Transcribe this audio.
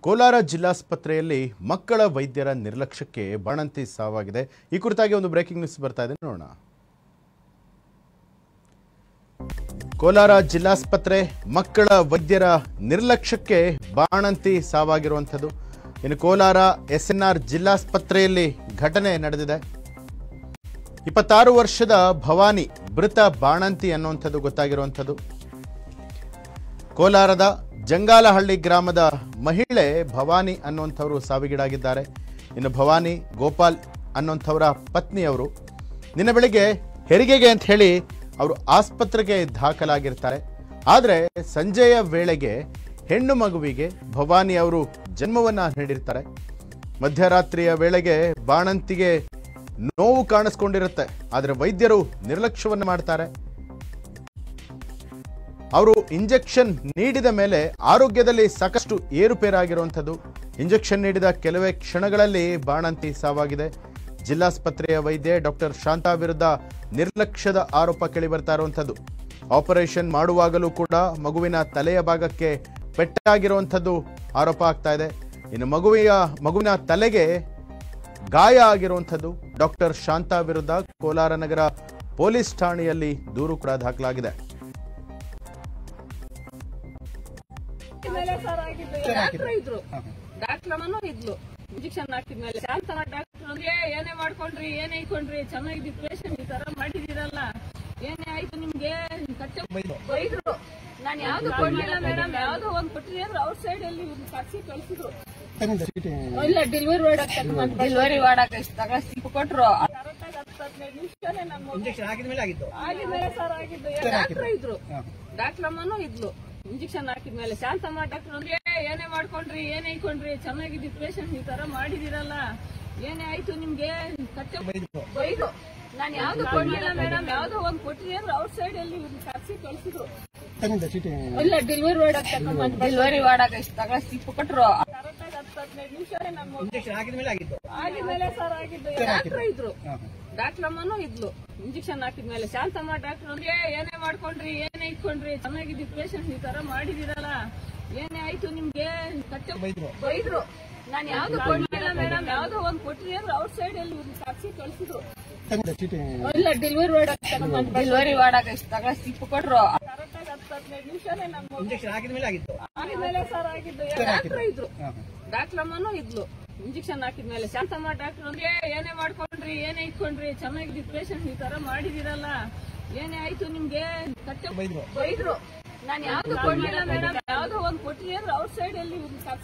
ಕೋಲಾರ ಜಿಲ್ಲಾಸ್ಪತ್ರೆಯಲ್ಲಿ ಮಕ್ಕಳ ವೈದ್ಯರ ನಿರ್ಲಕ್ಷ್ಯಕ್ಕೆ ಬಾಣಂತಿ ಸಾವಾಗಿದೆ ಈ ಕುರಿತಾಗಿ ಒಂದು ಬ್ರೇಕಿಂಗ್ ನ್ಯೂಸ್ ಬರ್ತಾ ಇದೆ ನೋಡೋಣ ಕೋಲಾರ ಜಿಲ್ಲಾಸ್ಪತ್ರೆ ಮಕ್ಕಳ ವೈದ್ಯರ ನಿರ್ಲಕ್ಷ್ಯಕ್ಕೆ ಬಾಣಂತಿ ಸಾವಾಗಿರುವಂಥದ್ದು ಇನ್ನು ಕೋಲಾರ ಎಸ್ಎನ್ಆರ್ ಜಿಲ್ಲಾಸ್ಪತ್ರೆಯಲ್ಲಿ ಘಟನೆ ನಡೆದಿದೆ ಇಪ್ಪತ್ತಾರು ವರ್ಷದ ಭವಾನಿ ಮೃತ ಬಾಣಂತಿ ಅನ್ನುವಂಥದ್ದು ಗೊತ್ತಾಗಿರುವಂಥದ್ದು ಕೋಲಾರದ ಜಂಗಾಲಹಳ್ಳಿ ಗ್ರಾಮದ ಮಹಿಳೆ ಭವಾನಿ ಅನ್ನುವಂಥವರು ಸಾವಿಗೀಡಾಗಿದ್ದಾರೆ ಇನ್ನು ಭವಾನಿ ಗೋಪಾಲ್ ಅನ್ನುವಂಥವರ ಪತ್ನಿಯವರು ನಿನ್ನೆ ಬೆಳಿಗ್ಗೆ ಹೆರಿಗೆಗೆ ಅಂತ ಹೇಳಿ ಅವರು ಆಸ್ಪತ್ರೆಗೆ ದಾಖಲಾಗಿರ್ತಾರೆ ಆದರೆ ಸಂಜೆಯ ವೇಳೆಗೆ ಹೆಣ್ಣು ಮಗುವಿಗೆ ಭವಾನಿ ಅವರು ಜನ್ಮವನ್ನ ನೀಡಿರ್ತಾರೆ ಮಧ್ಯರಾತ್ರಿಯ ವೇಳೆಗೆ ಬಾಣಂತಿಗೆ ನೋವು ಕಾಣಿಸ್ಕೊಂಡಿರುತ್ತೆ ಆದರೆ ವೈದ್ಯರು ನಿರ್ಲಕ್ಷ್ಯವನ್ನು ಮಾಡ್ತಾರೆ ಅವರು ಇಂಜೆಕ್ಷನ್ ನೀಡಿದ ಮೇಲೆ ಆರೋಗ್ಯದಲ್ಲಿ ಸಾಕಷ್ಟು ಏರುಪೇರಾಗಿರುವಂಥದ್ದು ಇಂಜೆಕ್ಷನ್ ನೀಡಿದ ಕೆಲವೇ ಕ್ಷಣಗಳಲ್ಲಿ ಬಾಣಂತಿ ಸಾವಾಗಿದೆ ಜಿಲ್ಲಾಸ್ಪತ್ರೆಯ ವೈದ್ಯೆ ಡಾಕ್ಟರ್ ಶಾಂತಾ ವಿರುದ್ಧ ನಿರ್ಲಕ್ಷ್ಯದ ಆರೋಪ ಕೇಳಿಬರ್ತಾ ಇರುವಂಥದ್ದು ಆಪರೇಷನ್ ಮಾಡುವಾಗಲೂ ಕೂಡ ಮಗುವಿನ ತಲೆಯ ಭಾಗಕ್ಕೆ ಪೆಟ್ಟಾಗಿರುವಂಥದ್ದು ಆರೋಪ ಆಗ್ತಾ ಇದೆ ಇನ್ನು ಮಗುವಿಯ ಮಗುವಿನ ತಲೆಗೆ ಗಾಯ ಆಗಿರುವಂಥದ್ದು ಡಾಕ್ಟರ್ ಶಾಂತಾ ವಿರುದ್ಧ ಕೋಲಾರ ನಗರ ಪೊಲೀಸ್ ಠಾಣೆಯಲ್ಲಿ ದೂರು ಕೂಡ ದಾಖಲಾಗಿದೆ ಮೇಲೆ ಸರ್ ಆಗಿದ್ದು ಡಾಕ್ಟರ್ ಇದ್ರು ಡಾಕ್ಟರ್ ಅಮ್ಮನೂ ಇದ್ಲು ಇಂಜೆಕ್ಷನ್ ಹಾಕಿದ್ಮೇಲೆ ಶಾಂತನ ಡಾಕ್ಟರ್ ಅಂದ್ರೆ ಏನೇ ಮಾಡ್ಕೊಂಡ್ರಿ ಏನೇ ಇಟ್ಕೊಂಡ್ರಿ ಚೆನ್ನಾಗಿದ್ದು ಪೇಷಂಟ್ ಈ ತರ ಮಾಡಿದಿರಲ್ಲ ಏನೇ ಆಯ್ತು ನಿಮ್ಗೆ ಕಚ್ಚ ಬೈದ್ರು ನಾನು ಯಾವ್ದು ಕೊಡ್ಲಿಲ್ಲ ಮೇಡಮ್ ಯಾವ್ದೋ ಒಂದ್ ಕೊಟ್ಟಿದೆ ಅಂದ್ರೆ ಔಟ್ ಸೈಡ್ ಅಲ್ಲಿ ಕರ್ಸಿ ಕಳ್ಸಿದ್ರು ಇಲ್ಲ ಡೆಲಿವರಿ ವಾರ್ಡ್ ಡೆಲಿವರಿ ವಾರ್ಡ್ ಇಷ್ಟು ತಗ ಸಿಪ್ಪು ಕೊಟ್ರು ಕರೆಕ್ಟಾಗಿ ಹತ್ತು ಹದಿನೈದು ನಿಮಿಷನೇ ನಮ್ಮ ಇಂಜೆಕ್ಷನ್ ಹಾಕಿದ್ಮೇಲೆ ಆಗಿದ್ದು ಆಗಿದ್ಮೇಲೆ ಸರ್ ಆಗಿದ್ದು ಡಾಕ್ಟರ್ ಇದ್ರು ಡಾಕ್ಟರ್ ಅಮ್ಮನೂ ಇದ್ಲು ಇಂಜೆಕ್ಷನ್ ಹಾಕಿದ್ಮೇಲೆ ಶಾಂತಮ್ಮ ಡಾಕ್ಟರ್ ಅಂದ್ರೆ ಏನೇ ಮಾಡ್ಕೊಂಡ್ರಿ ಏನೇ ಇಟ್ಕೊಂಡ್ರಿ ಚೆನ್ನಾಗಿದ್ದು ಪೇಷಂಟ್ ಈ ತರ ಮಾಡಿದಿರಲ್ಲ ಏನೇ ಆಯ್ತು ನಿಮ್ಗೆ ಕಚ್ಚ ಬೈದ್ರು ನಾನು ಯಾವ್ದು ಕೊಡ್ಲಿಲ್ಲ ಮೇಡಮ್ ಯಾವ್ದೋ ಒಂದ್ ಕೊಟ್ಟಿದೆ ಅಂದ್ರೆ ಔಟ್ ಸೈಡ್ ಅಲ್ಲಿ ಕರ್ಸಿ ಕಳ್ಸಿದ್ರು ತನ್ನಿಂದ ಚೀಟಿ ಇಲ್ಲ ಡೆಲಿವರಿ ವಾರ್ಡ್ ಡೆಲಿವರಿ ವಾರ್ಡ್ ಇಷ್ಟು ತಗ ಸಿಪ್ಪು ಕೊಟ್ರು ಕರೆಕ್ಟಾಗಿ ಹತ್ತು ಹದಿನೈದು ನಿಮಿಷನೇ ನಮ್ಮ ಇಂಜೆಕ್ಷನ್ ಹಾಕಿದ್ಮೇಲೆ ಆಗಿದ್ದು ಆಗಿದ್ಮೇಲೆ ಸರ್ ಆಗಿದ್ದು ಡಾಕ್ಟರ್ ಇದ್ರು ಡಾಕ್ಟರ್ ಅಮ್ಮನೂ ಇದ್ಲು ಇಂಜೆಕ್ಷನ್ ಹಾಕಿದ್ಮೇಲೆ ಶಾಂತಮ್ಮ ಡಾಕ್ಟರ್ ಅಂದ್ರೆ ಏನೇ ಮಾಡ್ಕೊಂಡ್ರಿ ಏನೇ ಇಟ್ಕೊಂಡ್ರಿ ಚೆನ್ನಾಗಿದ್ದು ಪೇಷಂಟ್ ಈ ತರ ಮಾಡಿದಿರಲ್ಲ ಏನೇ ಆಯ್ತು ನಿಮ್ಗೆ ಕಚ್ಚ ಬೈದ್ರು ಬೈದ್ರು ನಾನು ಯಾವ್ದು ಕೊಡ್ಲಿಲ್ಲ ಮೇಡಮ್ ಯಾವ್ದೋ ಒಂದ್ ಕೊಟ್ಟಿದೆ ಅಂದ್ರೆ ಔಟ್ ಸೈಡ್ ಅಲ್ಲಿ ಕರ್ಸಿ ಕಳ್ಸಿದ್ರು ತನ್ನಿಂದ ಚೀಟಿ ಇಲ್ಲ ಡೆಲಿವರಿ ವಾರ್ಡ್ ಡೆಲಿವರಿ ವಾರ್ಡ್ ಇಷ್ಟು ತಗ ಸಿಪ್ಪು ಕೊಟ್ರು ಕರೆಕ್ಟಾಗಿ ಹತ್ತು ಹದಿನೈದು ನಿಮಿಷನೇ ನಮ್ಮ ಇಂಜೆಕ್ಷನ್ ಹಾಕಿದ್ಮೇಲೆ ಆಗಿದ್ದು ಆಗಿದ್ಮೇಲೆ ಸರ್ ಆಗಿದ್ದು ಡಾಕ್ಟರ್ ಇದ್ರು ಡಾಕ್ಟರ್ ಅಮ್ಮನೂ ಇದ್ಲು ಇಂಜೆಕ್ಷನ್ ಹಾಕಿದ್ಮೇಲೆ ಶಾಂತಮ್ಮ ಡಾಕ್ಟರ್ ಅಂದ್ರೆ ಏನೇ ಮಾಡ್ಕೊಂಡ್ರಿ ಏನೇ ಇಟ್ಕೊಂಡ್ರಿ ಚೆನ್ನಾಗಿದ್ದು ಪೇಷಂಟ್ ಈ ತರ ಮಾಡಿದಿರಲ್ಲ ಏನೇ ಆಯ್ತು ನಿಮ್ಗೆ ಕಚ್ಚ ಬೈದ್ರು ಬೈದ್ರು ನಾನು ಯಾವ್ದು ಕೊಡ್ಲಿಲ್ಲ ಮೇಡಮ್ ಯಾವ್ದೋ ಒಂದ್ ಕೊಟ್ಟಿದೆ ಅಂದ್ರೆ ಔಟ್ ಸೈಡ್ ಅಲ್ಲಿ